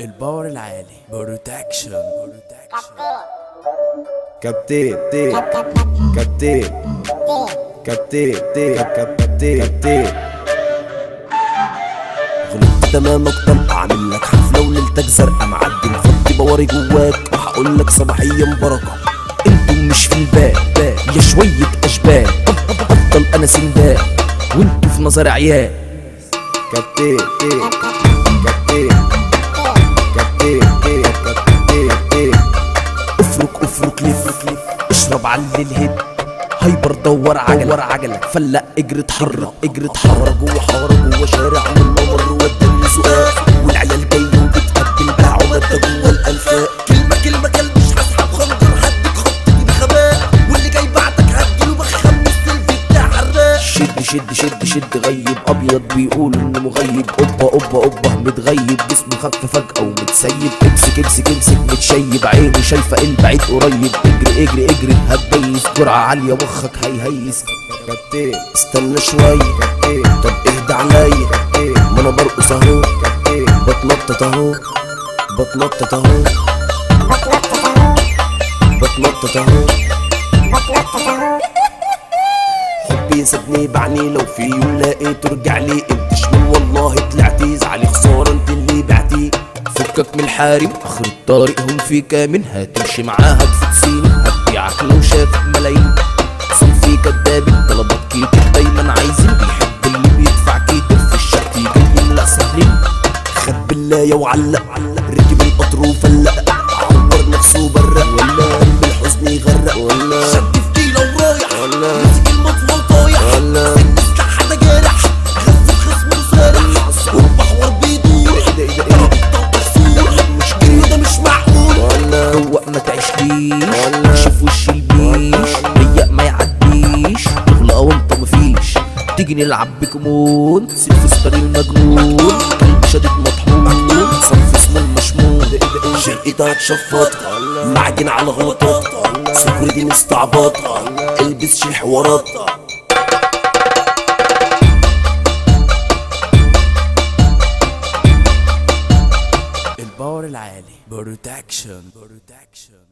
الباور العالي بروتكشن كابتن تي كابتن كابتن تي كابتن كابتن غلطت تمامك طلقة عامل لك حفلة وليلتك زرقاء معدي مفضي بواري جواك وهقول لك صباحيا بركة انتم مش في البال بال يا شوية اشبال افضل انا سندال وانتوا في نظر عيال كابتن تي كابتن كابتن تي كابتن كابتن افرك افرك لف اشرب على الهد هايبر دور عجلة ورا عجلة فلق اجري اتحرك اجري اتحرك جوه حارة جوه شارع والممر والدنيا زقاق والعيال جاية وبتقبل باعوا مادة جوه الانفاق كلمة كلمة كلب مش هسحب خنجر هديك خبط بغباء واللي جاي بعدك هديله بخمس السيلفي بتاع حراق شد شد شد شد غيب ابيض بيقول انه مغيب اوبا اوبا اوبا متغيب جسمه خف فجأة ومتسيب امسك امسك امسك متشيب عيني شايفة البعيد قريب اجري اجري اجري هتبيس جرعة عالية مخك هيهيس كابتن استنى شوية كابتن طب اهدى عليا كابتن ما انا برقص اهو كابتن بتنطط اهو بتنطط اهو بتنطط اهو حبي يسيبني بعني لو في يوم لقيت رجع لي انت شمال والله طلعتي زعلي خسارة انت اللي بعتي فكك من الحارم اخر الطريق هم في كامن هتمشي معاها تفوت سنين هتبيعك لو شافك ملايين صنفي كدابين طلبات كتير دايما عايزين بيحب اللي بيدفع كتير في الشقة جاي لا سهلين خد بالله وعلق ركب القطر وفلق عور نفسه برق ولا قلب الحزن يغرق ولا شد في كيلو ورايح ولا مسك المطوة وطايح ولا سك حدا جارح غز خصمه وسارح والبحور بيدور مشكلة ده مش معقول ولا روق ما تعيشليش ولا شوف وش البيش ضيق ما يعديش تغلق وانت مفيش تيجي نلعب بكمون سيلفستر المجنون قلب شديد مطحون صنف اسمه المشمون شرقتها اتشفط معجن على غلطات سكر دي مستعبط البس شي حوارات الباور العالي بروتكشن بروتكشن